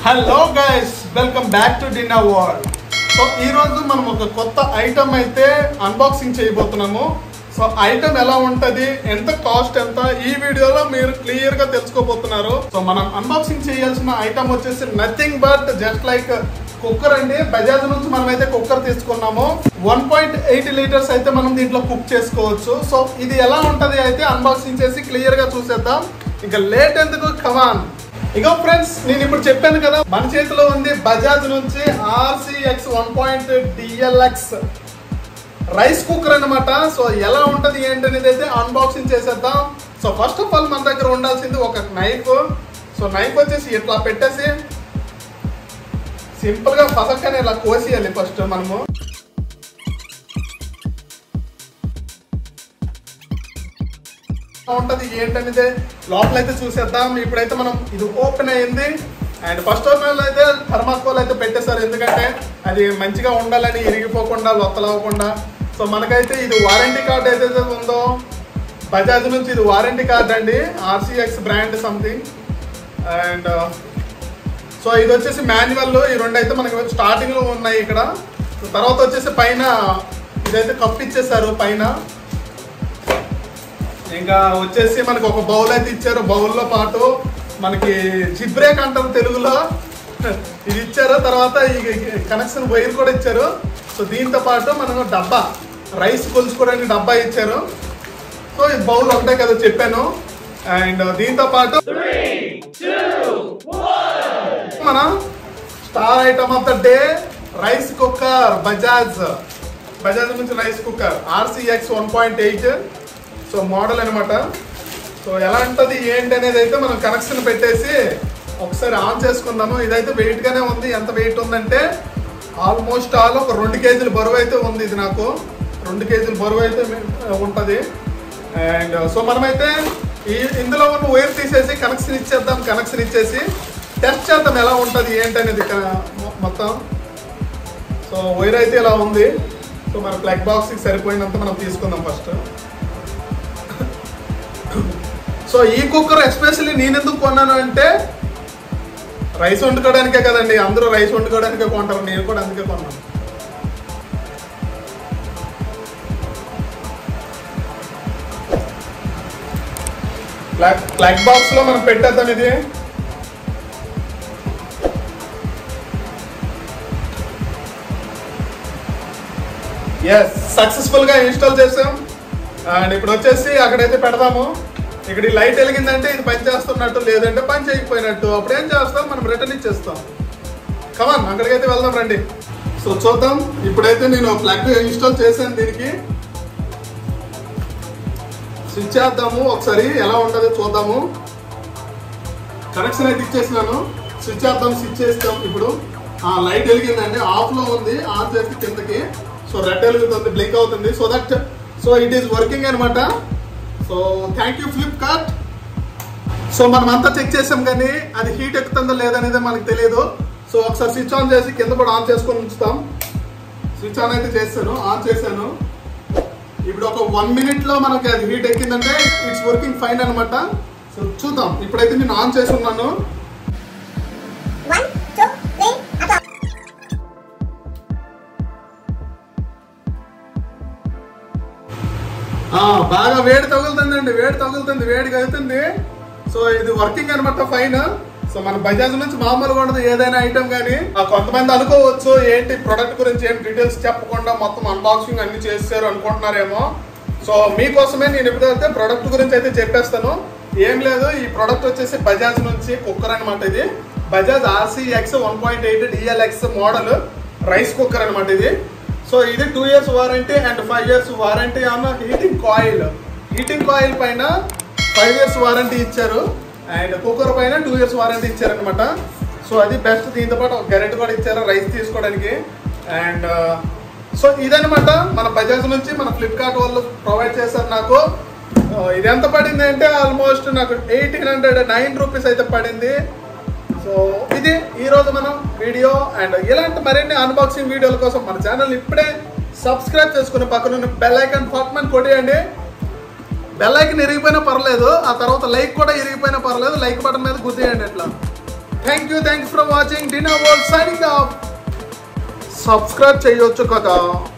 Hello guys welcome back to dinner world so ఈ రోజు మనం ఒక కొత్త ఐటమ్ అయితే అన్బాక్సింగ్ చేయబోతున్నాము సో ఐటమ్ ఎలా ఉంటది ఎంత కాస్ట్ ఎంత ఈ వీడియోలో మీరు క్లియర్ గా తెలుసుకోబోతున్నారు సో మనం అన్బాక్సింగ్ చేయాల్సిన ఐటమ్ వచ్చేసి nothing but just like cooker అండి బజాజ్ నుంచి మనం అయితే కుక్కర్ తీసుకున్నాము వన్ పాయింట్ ఎయిట్ లీటర్స్ అయితే మనం దీంట్లో కుక్ చేసుకోవచ్చు సో ఇది ఎలా ఉంటది అయితే అన్బాక్సింగ్ చేసి క్లియర్ గా చూసేద్దాం ఇంకా లేట్ ఎందుకు కమాన్ ఇగో ఫ్రెండ్స్ నేను ఇప్పుడు చెప్పాను కదా మన చేతిలో ఉంది బజాజ్ నుంచి RCX one point DLX rice cooker అన్నమాట సో ఎలా ఉంటది ఏంటనేది అయితే అన్బాక్సింగ్ చేసేద్దాం సో ఫస్ట్ ఆఫ్ ఆల్ మన దగ్గర ఉండాల్సింది ఒక నైఫ్ సో నైఫ్ వచ్చేసి ఇట్లా పెట్టేసి సింపుల్ గా ఫసక్కనే ఇలా కోసేయాలి ఫస్ట్ మనము ఉంటది ఏంటనేది లోపలైతే చూసేద్దాం ఇప్పుడైతే మనం ఇది ఓపెన్ అయ్యింది అండ్ ఫస్ట్ ఆఫ్ ఆల్ అయితే థర్మాకోల్ అయితే పెట్టేశారు ఎందుకంటే అది మంచిగా ఉండాలని ఇరిగిపోకుండా లొత్తలవ్వకుండా సో మనకైతే ఇది వారంటీ కార్డ్ ఏదైతే ఉందో బజాజ్ నుంచి ఇది వారంటీ కార్డ్ అండి RCX brand something and so ఇది వచ్చేసి మాన్యువల్ ఈ రెండు అయితే మనకి స్టార్టింగ్ లో ఉన్నాయి ఇక్కడ సో తర్వాత వచ్చేసి పైన ఇదైతే కప్ ఇచ్చేసారు పైన ఇంకా వచ్చేసి మనకి ఒక బౌల్ అయితే ఇచ్చారు బౌల్లో పాటు మనకి జిబ్రేక్ అంటారు తెలుగులో ఇది ఇచ్చారు తర్వాత ఈ కనెక్షన్ వైర్ కూడా ఇచ్చారు సో దీంతో పాటు మనకు డబ్బా రైస్ కొలుచుకోవడానికి డబ్బా ఇచ్చారు సో ఈ బౌల్ ఒకటే కదా చెప్పాను అండ్ దీంతో పాటు మన star item of the day rice cooker Bajaj Bajaj నుంచి rice cooker RCX one point eight so model అనమాట సో ఎలా ఉంటుంది ఏంటి అనేది అయితే మనం కనెక్షన్ పెట్టేసి ఒకసారి ఆన్ చేసుకుందాము ఇదైతే వెయిట్ గానే ఉంది ఎంత వెయిట్ ఉందంటే ఆల్మోస్ట్ ఆల్ ఒక రెండు కేజీల బరువు అయితే ఉంది ఇది నాకు రెండు కేజీల బరువు అయితే ఉంటుంది అండ్ సో మనమైతే ఈ ఇందులో ఉన్న వైర్ తీసేసి కనెక్షన్ ఇచ్చేద్దాం కనెక్షన్ ఇచ్చేసి టెస్ట్ చేద్దాం ఎలా ఉంటుంది ఏంటి అనేది క- మొ- మొత్తం సో వైర్ అయితే ఇలా ఉంది సో మన ప్లగ్ బాక్స్కి సరిపోయినంత మనం తీసుకుందాం ఫస్ట్ సో ఈ కుక్కర్ ఎస్పెషల్లీ నేను ఎందుకు కొన్నాను అంటే రైస్ వండుకోవడానికే కదండి అందరూ రైస్ వండుకోవడానికే కొంటారు నేను కూడా అందుకే కొన్నాను ప్లగ్ ప్లగ్ బాక్స్ లో మనం పెట్టేద్దాం ఇది ఎస్ సక్సెస్ఫుల్ గా ఇన్స్టాల్ చేసాం అండ్ ఇప్పుడు వచ్చేసి అక్కడైతే పెడదాము ఇక్కడ ఈ లైట్ వెలిగిందంటే ఇది పని చేస్తున్నట్టు లేదంటే పని చేయకపోయినట్టు అప్పుడు ఏం చేస్తాం మనం రిటర్న్ ఇచ్చేస్తాం కమాన్ అక్కడికైతే వెళ్దాం రండి సో చూద్దాం ఇప్పుడైతే నేను ప్లగ్ ఇన్స్టాల్ చేశాను దీనికి స్విచ్ చేద్దాము ఒకసారి ఎలా ఉంటుందో చూద్దాము కనెక్షన్ అయితే ఇచ్చేసినాను స్విచ్ చేద్దాం స్విచ్ చేస్తాం ఇప్పుడు ఆ లైట్ వెలిగిందండి ఆఫ్ లో ఉంది ఆన్ చేసి కిందకి సో రెడ్ వెలుగుతుంది బ్లింక్ అవుతుంది so that so it is working అనమాట so thank you Flipkart so మనం అంతా చెక్ చేసాం కానీ అది హీట్ ఎక్కుతుందో లేదనేది మనకు తెలియదు సో ఒకసారి స్విచ్ ఆన్ చేసి కింద కూడా ఆన్ చేసుకొని ఉంచుతాం స్విచ్ ఆన్ అయితే చేశాను ఆన్ చేశాను ఇప్పుడు ఒక వన్ మినిట్ లో మనకి అది హీట్ ఎక్కిందంటే ఇట్స్ వర్కింగ్ ఫైన్ అనమాట సో చూద్దాం ఇప్పుడైతే నేను ఆన్ చేసి ఉన్నాను One, two, three, up. ఆ, బాగా వేడి తగులుతుందండి వేడి తగులుతుంది వేడిగా అవుతుంది సో ఇది వర్కింగ్ అనమాట ఫైన్ సో మన బజాజ్ నుంచి మామూలుగా ఉండదు ఏదైనా ఐటమ్ కానీ ఆ, కొంతమంది అనుకోవచ్చు ఏంటి ప్రొడక్ట్ గురించి ఏం డీటెయిల్స్ చెప్పకుండా మొత్తం అన్బాక్సింగ్ అన్ని చేశారు అనుకుంటున్నారేమో సో మీకోసమే నేను ఎప్పుడైతే ప్రొడక్ట్ గురించి అయితే చెప్పేస్తాను ఏం లేదు ఈ ప్రొడక్ట్ వచ్చేసి బజాజ్ నుంచి కుక్కర్ అనమాట ఇది Bajaj RCX one point eight DLX model rice cooker అనమాట ఇది సో ఇది two years warranty and five years warranty on heating coil heating coil పైన ఫైవ్ ఇయర్స్ వారంటీ ఇచ్చారు అండ్ కుక్కర్ పైన టూ ఇయర్స్ వారంటీ ఇచ్చారనమాట సో అది బెస్ట్ దీంతో పాటు ఒక గరెట్ కూడా ఇచ్చారు రైస్ తీసుకోవడానికి అండ్ సో ఇదనమాట మన బజాజ్ నుంచి మన ఫ్లిప్కార్ట్ వాళ్ళు ప్రొవైడ్ చేశారు నాకు ఆ, ఇది ఎంత పడింది అంటే ఆల్మోస్ట్ నాకు ఎయిటీన్ హండ్రెడ్ నైన్ రూపీస్ అయితే పడింది సో ఇది ఈ రోజు మనం వీడియో అండ్ ఇలాంటి మరిన్ని అన్బాక్సింగ్ వీడియోల కోసం మన ఛానల్ ఇప్పుడే సబ్స్క్రైబ్ చేసుకుని పక్కన బెల్ ఐకాన్ ఫాట్మన్ కొట్టేయండి బెల్ ఐకాన్ ఇరిగిపోయినా పర్లేదు ఆ తర్వాత లైక్ కూడా ఇరిగిపోయినా పర్లేదు లైక్ బటన్ మీద గుద్దేయండి ఇట్లా thank you thanks for watching dinner world signing off subscribe చేయొచ్చు కదా